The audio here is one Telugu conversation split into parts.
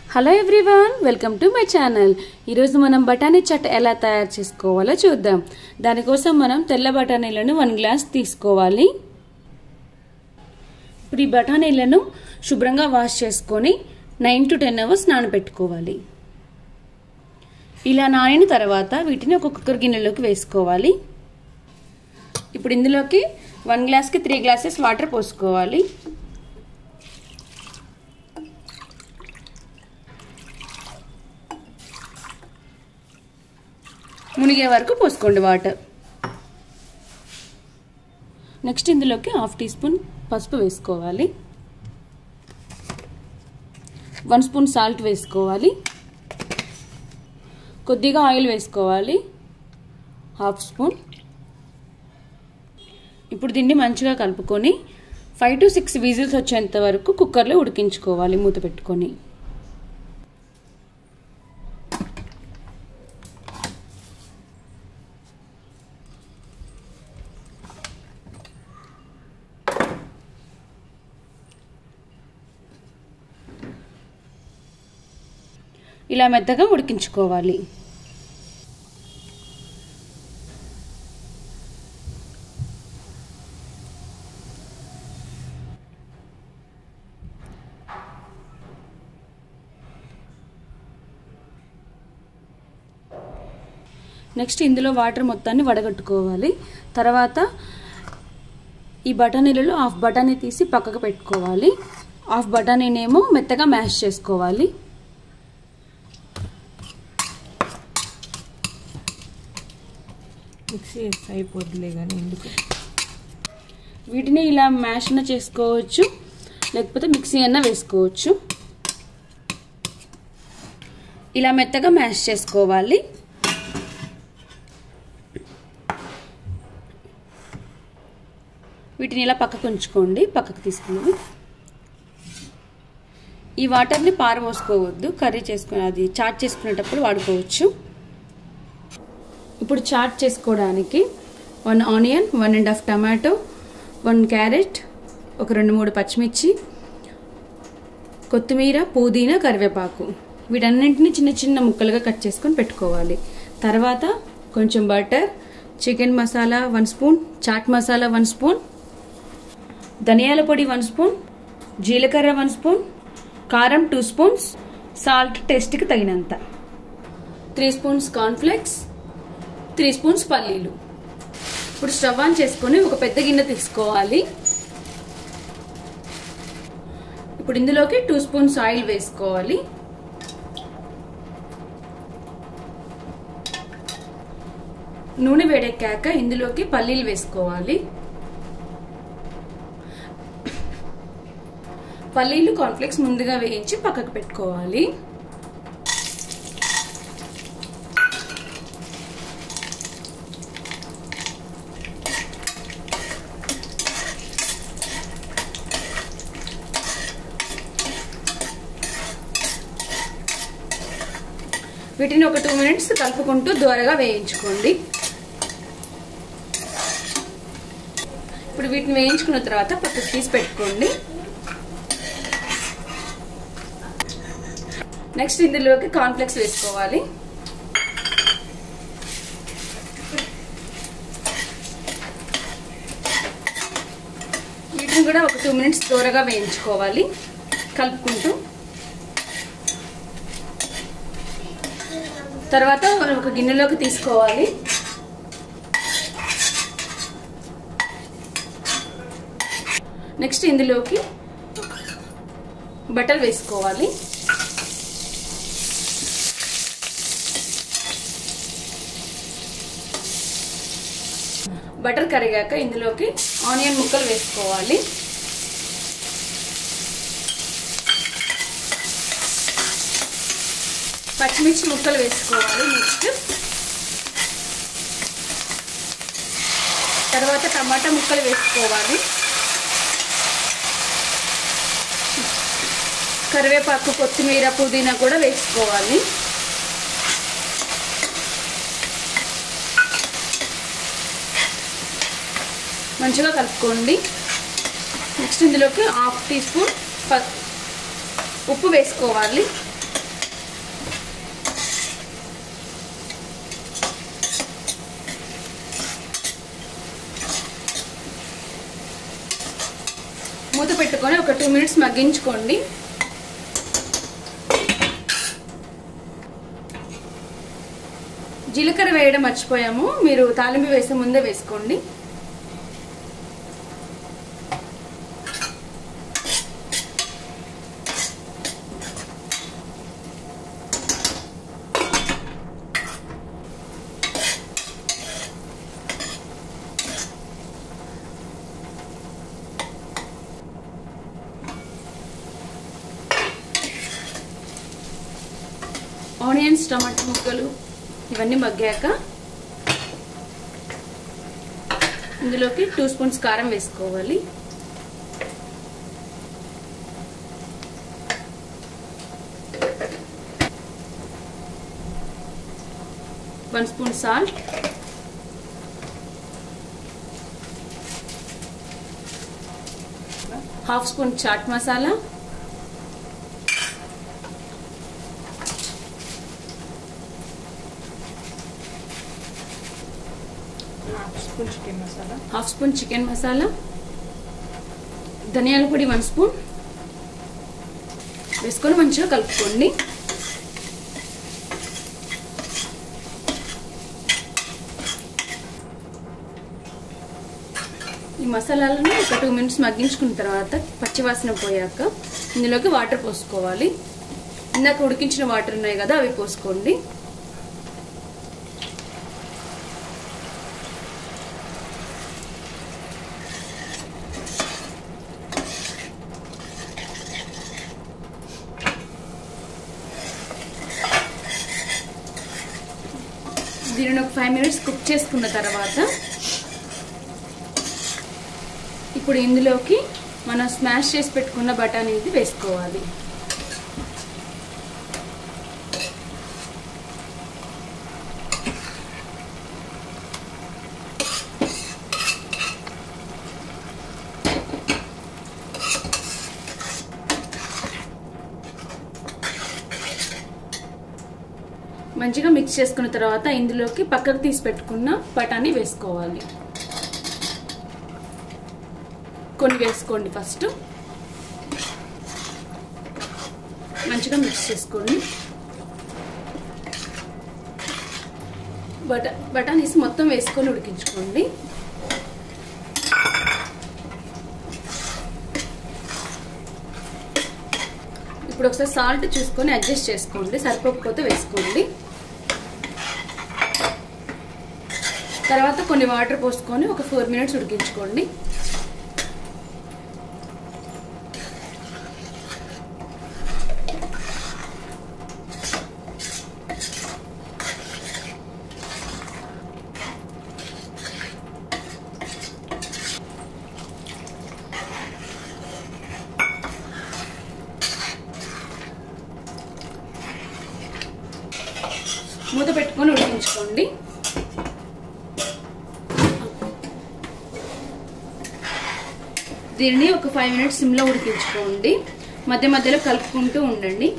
hello everyone welcome to my channel ఈరోజు మనం బఠానీ చట్ ఎలా తయారు చేసుకోవాలో చూద్దాం దానికోసం మనం తెల్ల బఠానీలను వన్ గ్లాస్ తీసుకోవాలి ఇప్పుడు ఈ బఠానీలను శుభ్రంగా వాష్ చేసుకొని నైన్ టు టెన్ అవర్స్ నానబెట్టుకోవాలి ఇలా నానిన తర్వాత వీటిని ఒక కుక్కర్ గిన్నెలోకి వేసుకోవాలి ఇప్పుడు ఇందులోకి వన్ గ్లాస్కి త్రీ గ్లాసెస్ వాటర్ పోసుకోవాలి మునిగే వరకు పోసుకోండి వాటర్ నెక్స్ట్ ఇందులోకి హాఫ్ టీ స్పూన్ పసుపు వేసుకోవాలి వన్ స్పూన్ సాల్ట్ వేసుకోవాలి కొద్దిగా ఆయిల్ వేసుకోవాలి హాఫ్ స్పూన్ ఇప్పుడు దీన్ని మంచిగా కలుపుకొని ఫైవ్ టు సిక్స్ విజిల్స్ వచ్చేంత వరకు కుక్కర్లో ఉడికించుకోవాలి మూత పెట్టుకొని ఇలా మెత్తగా ఉడికించుకోవాలి నెక్స్ట్ ఇందులో వాటర్ మొత్తాన్ని వడగట్టుకోవాలి తర్వాత ఈ బఠానీలలో హాఫ్ బఠానీ తీసి పక్కకు పెట్టుకోవాలి హాఫ్ బఠానీనేమో మెత్తగా మ్యాష్ చేసుకోవాలి మిక్సీ వేస్తే అయిపోద్దిలే కానీ ఎందుకు వీటిని ఇలా మ్యాష్ అన్న చేసుకోవచ్చు లేకపోతే మిక్సీ అన్న వేసుకోవచ్చు ఇలా మెత్తగా మ్యాష్ చేసుకోవాలి వీటిని ఇలా పక్కకు ఉంచుకోండి పక్కకు తీసుకుని ఈ వాటర్ని పారబోసుకోవద్దు కర్రీ చేసుకుని అది చాట్ చేసుకునేటప్పుడు వాడుకోవచ్చు ఇప్పుడు చాట్ చేసుకోవడానికి one onion one and half tomato one carrot ఒక రెండు మూడు పచ్చిమిర్చి కొత్తిమీర పుదీనా కరివేపాకు వీటన్నింటినీ చిన్న చిన్న ముక్కలుగా కట్ చేసుకొని పెట్టుకోవాలి తర్వాత కొంచెం butter chicken masala one spoon chaat masala one spoon ధనియాల పొడి వన్ స్పూన్ జీలకర్ర వన్ స్పూన్ కారం టూ స్పూన్స్ సాల్ట్ టేస్ట్కి తగినంత three spoons cornflakes three spoons పల్లీలు ఇప్పుడు స్టవ్ ఆన్ చేసుకొని ఒక పెద్ద గిన్నె తీసుకోవాలి ఇప్పుడు ఇందులోకి టూ స్పూన్స్ ఆయిల్ వేసుకోవాలి నూనె వేడెక్కాక ఇందులోకి పల్లీలు వేసుకోవాలి పల్లీలు కాన్ఫ్లెక్స్ ముందుగా వేయించి పక్కకు పెట్టుకోవాలి వీటిని ఒక టూ మినిట్స్ కలుపుకుంటూ దూరగా వేయించుకోండి ఇప్పుడు వీటిని వేయించుకున్న తర్వాత పక్కకు తీసి పెట్టుకోండి నెక్స్ట్ ఇందులోకి కాన్ఫ్లెక్స్ వేసుకోవాలి వీటిని కూడా ఒక టూ మినిట్స్ దూరగా వేయించుకోవాలి కలుపుకుంటూ తర్వాత మనం ఒక గిన్నెలోకి తీసుకోవాలి నెక్స్ట్ ఇందులోకి బటర్ వేసుకోవాలి బటర్ కరిగాక ఇందులోకి ఆనియన్ ముక్కలు వేసుకోవాలి పచ్చిమిర్చి ముక్కలు వేసుకోవాలి నెక్స్ట్ తర్వాత టమాటా ముక్కలు వేసుకోవాలి కరివేపాకు కొత్తిమీర పుదీనా కూడా వేసుకోవాలి మంచిగా కలుపుకోండి నెక్స్ట్ ఇందులోకి హాఫ్ టీ స్పూన్ ఉప్పు వేసుకోవాలి వేసుకొని ఒక టూ మినిట్స్ మగ్గించుకోండి జీలకర్ర వేయడం మర్చిపోయాము మీరు తాలింపు వేసే ముందే వేసుకోండి ఆనియన్స్ టమాటా ముక్కలు ఇవన్నీ మగ్గాక ఇందులోకి టూ స్పూన్స్ కారం వేసుకోవాలి one spoon salt half spoon chaat masala half spoon chicken masala half spoon chicken masala ధనియాల పొడి వన్ స్పూన్ వేసుకొని మంచిగా కలుపుకోండి ఈ మసాలాలను ఒక టూ మినిట్స్ మగ్గించుకున్న తర్వాత పచ్చివాసన పోయాక ఇందులోకి వాటర్ పోసుకోవాలి ఇందాక ఉడికించిన వాటర్ ఉన్నాయి కదా అవి పోసుకోండి దీనిని ఒక ఫైవ్ మినిట్స్ కుక్ చేసుకున్న తర్వాత ఇప్పుడు ఇందులోకి మనం స్మాష్ చేసి పెట్టుకున్న బఠానీ ఇది వేసుకోవాలి మంచిగా మిక్స్ చేసుకున్న తర్వాత ఇందులోకి పక్కకు తీసి పెట్టుకున్న బఠానీ వేసుకోవాలి కొన్ని వేసుకోండి ఫస్ట్ మంచిగా మిక్స్ చేసుకోండి బట బఠానీస్ మొత్తం వేసుకొని ఉడికించుకోండి ఇప్పుడు ఒకసారి సాల్ట్ చూసుకొని అడ్జస్ట్ చేసుకోండి సరిపోకపోతే వేసుకోండి తర్వాత కొన్ని వాటర్ పోసుకొని ఒక ఫోర్ మినిట్స్ ఉడికించుకోండి మూత పెట్టుకొని ఉడికించుకోండి దీనిని ఒక ఫైవ్ మినిట్స్ సిమ్లో ఉడికించుకోండి మధ్య మధ్యలో కలుపుకుంటూ ఉండండి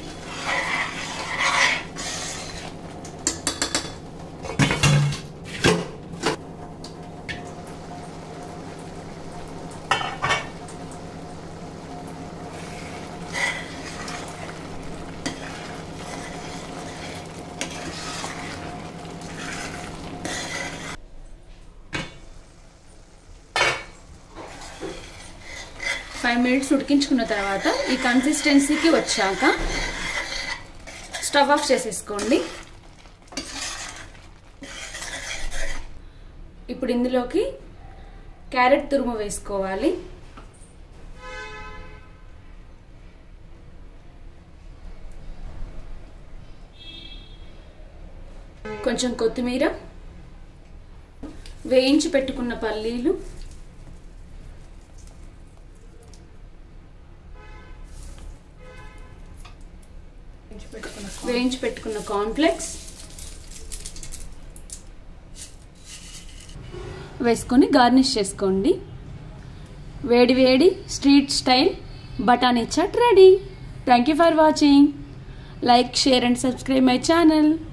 ఫైవ్ మినిట్స్ ఉడికించుకున్న తర్వాత ఈ కన్సిస్టెన్సీకి వచ్చాక స్టవ్ ఆఫ్ చేసేసుకోండి ఇప్పుడు ఇందులోకి క్యారెట్ తురుము వేసుకోవాలి కొంచెం కొత్తిమీర వేయించి పెట్టుకున్న పల్లీలు పెట్టుకున్న వేయించి పెట్టుకున్న కాన్ఫ్లెక్స్ వేసుకొని గార్నిష్ చేసుకోండి వేడి వేడి స్ట్రీట్ స్టైల్ బటానీ chaat ready thank you for watching like share and subscribe my channel